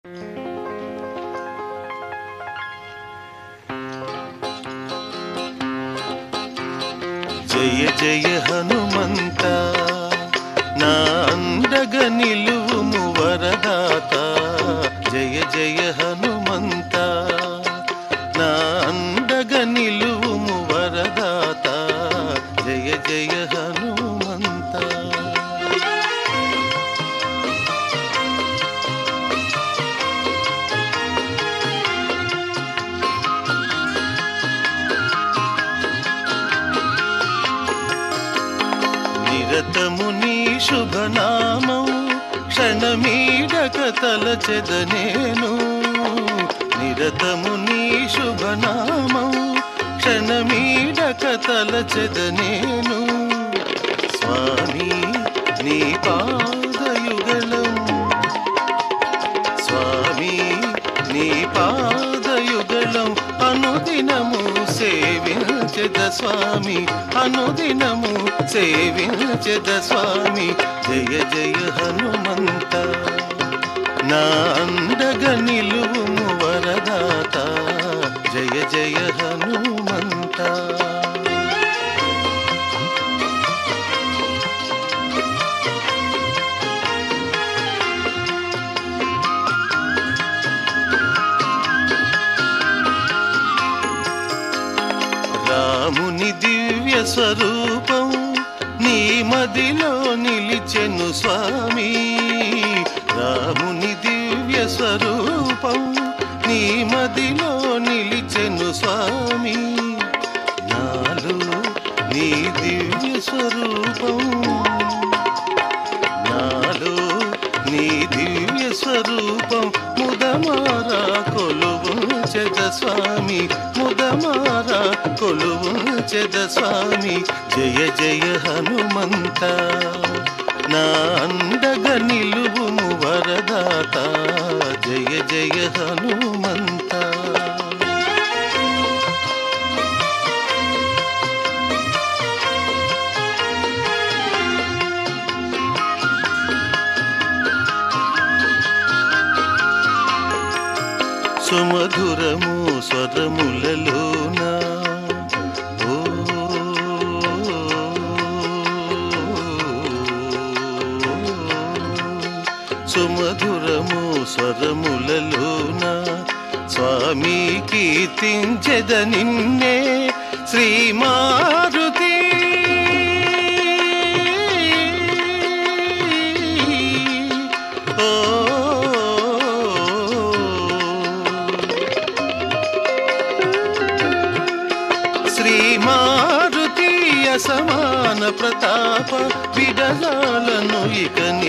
జయ జయ హనుమంత నా అండగ నిలువుము వరదాత జయ జయ హనుమంత నా అండగ నిలువుము వరదాత జయ జయ హనుమంత నిరతము నీ శుభనామం క్షణమీడక తలచెద నేను నిరతము నీ శుభనామం క్షణమీడక తలచెద నేను స్వామి నీ పాదయుగళం స్వామి నీ పాదయుగళం అనుదినము సేవించద స్వామి అనుదినము సేవించద స్వామి జయ జయ హనుమంత నా అండగ నిలువుము వరదాత జయ జయ హనుమంత రాముని దివ్య స్వరూపం నీ మదిలో నిలిచెను స్వామి రాముని దివ్య స్వరూపం నీ మదిలో నిలిచెను స్వామి నాలో నీ దివ్య స్వరూపం నాలో నీ దివ్య స్వరూపం ముదమారా కొలువు చెద స్వామి ముదమారా కొలువు చెద స్వామి జయ జయ హనుమంత నా అండగ నిలువుము వరదాత జయ జయ హనుమంత సుమధురము స్వరములలోన ఓ సుమధురము స్వరములలోన స్వామి కీర్తించెద నిన్నే శ్రీ మారుతి శ్రీ మారుతీయ సమాన ప్రతాప విడగాలను ఇక